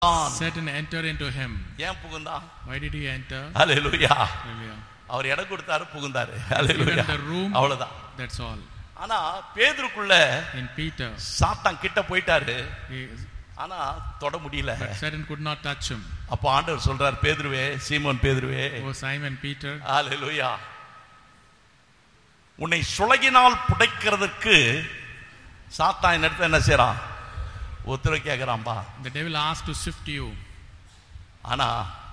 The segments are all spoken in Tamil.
புகுந்தான். Satan entered into him. ஏன் புகுந்தான் Why did he enter? Hallelujah Hallelujah. அவர் இடம் கொடுத்தாரு புகுந்தாரு Given ஹalleluya the room. அவ்வளவுதான் That's all. ஆனா பேதுருக்குள்ள In Peter, சாத்தான் கிட்ட போயிட்டாரு he, ஆனா தொட முடியல but Satan could not touch him. அப்ப ஆண்டவர் சொல்றார் பேதுருவே சீமோன் பேதுருவே Oh, Simon Peter, ஹalleluya உன்னை சுலகினால் புடைக்கிறதுக்கு சாத்தான் இந்த இடத்துல என்ன செய்றான் உத்தரவு கேட்கிறான்பா the devil asked to sift you, ஆனா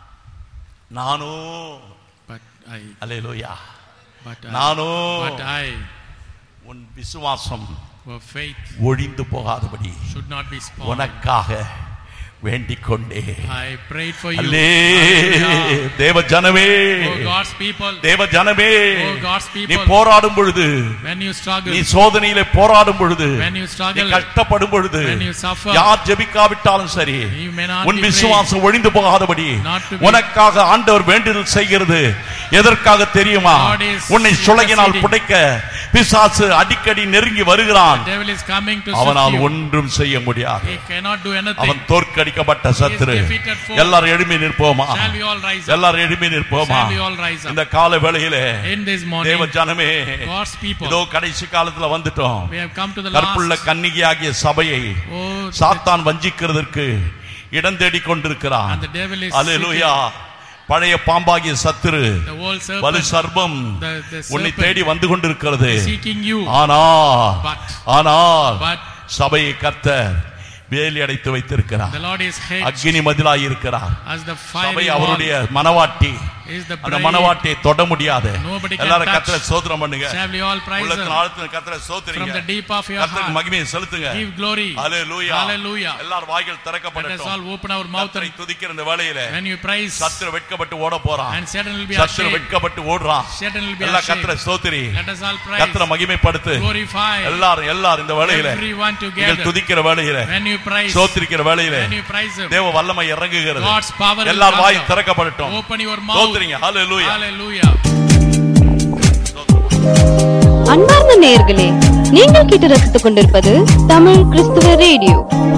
நானும் but I, hallelujah but I, நானும் but I, உன் விசுவாசம் for faith ஒழிந்து போகாதபடி should not be spoiled. உனக்காக வேண்டிக் கொண்டே I prayed for you. அல்லே Hallelujah. தேவ ஜனமே Oh, God's people, தேவ ஜனமே Oh, God's நீ people. போராடும் பொழுது when you struggle, நீ சோதனையிலே போராடும் பொழுது when you நீ struggle, கஷ்டப்படும் பொழுது when you suffer, யார் ஜெபிக்காவிட்டாலும் சரி you may not உன் be விசுவாசம் ஒழிந்து போகாதபடி Not to be- உனக்காக ஆண்டவர் வேண்டுதல் செய்கிறது எதற்காக தெரியுமா God is உன்னை சுலகினால் interceding. புடைக்க பிசாசு அடிக்கடி நெருங்கி வருகிறான் The devil is coming to sift அவனால் you. ஒன்றும் செய்ய முடியாது He cannot do anything. அவன் தோற்கடிக்கப்பட்ட சத்துரு defeated foe. எல்லாரும் எழுப்பி நிற்போமா Shall we all rise up? எல்லாரும் எழுப்பி நிற்போமா Shall we all rise up? இந்த கால வேளையிலே In this தேவ morning, ஜனமே God's people, இதோ கடைசி காலத்துல வந்துட்டோம் we have come to the கற்புள்ள last. கன்னிகையாகிய சபையை Oh, சாத்தான் வஞ்சிக்கிறதற்கு இடம் தேடி கொண்டிருக்கிறான் and the devil is அல்லேலூயா பழைய பாம்பாகிய சத்துரு seeking the old வலு serpent, சர்பம் the, the உன்னை serpent தேடி வந்து கொண்டிருக்கிறது seeking you. ஆனா But, ஆனால் but சபையை கர்த்தர் வேலி அடைத்து வைத்திருக்கிறார் the Lord is hedged அக்னி மதிலாய் இருக்கிறார் as the சபை fiery wall அவருடைய மனவாட்டி is the அந்த bride. மனவாட்டியை தொட முடியாது Nobody can எல்லாரும் touch. கத்திர சோதனம் பண்ணுங்க Shall we all praise உள்ளத்தின் Him? ஆழத்துல கத்திர From சோதரிங்க the deep of your கர்த்தருக்கு heart, மகிமையை செலுத்துங்க give glory. ஹalleluya Hallelujah. எல்லார் வாய்கள் Let us திறக்கப்படட்டும் all open our mouth கர்த்தரை and துதிக்கிற இந்த வேளையில when you praise, சத்துரு வெட்கப்பட்டு ஓட போறான் and Satan will be சத்துரு ashamed. வெட்கப்பட்டு ஓடுறான் Satan will be எல்லா கத்திர ashamed. ஸ்தோத்திரி Let us all praise, கத்திர மகிமைப்படுத்து glorify எல்லாரும் எல்லாரும் இந்த வேளையில everyone நீங்கள் together. துதிக்கிற வேளையில When you praise, சோத்திரிக்கிற வேளையில when you praise Him, தேவ வல்லமை இறங்குகிறது God's power will எல்லார் come why down. திறக்கப்படட்டும் Open your mouth. சோத்திரிங்க hallelujah Hallelujah. அன்பார்ந்த நேயர்களே நீங்கள் கேட்டு ரசித்துக் கொண்டிருப்பது தமிழ் கிறிஸ்துவ ரேடியோ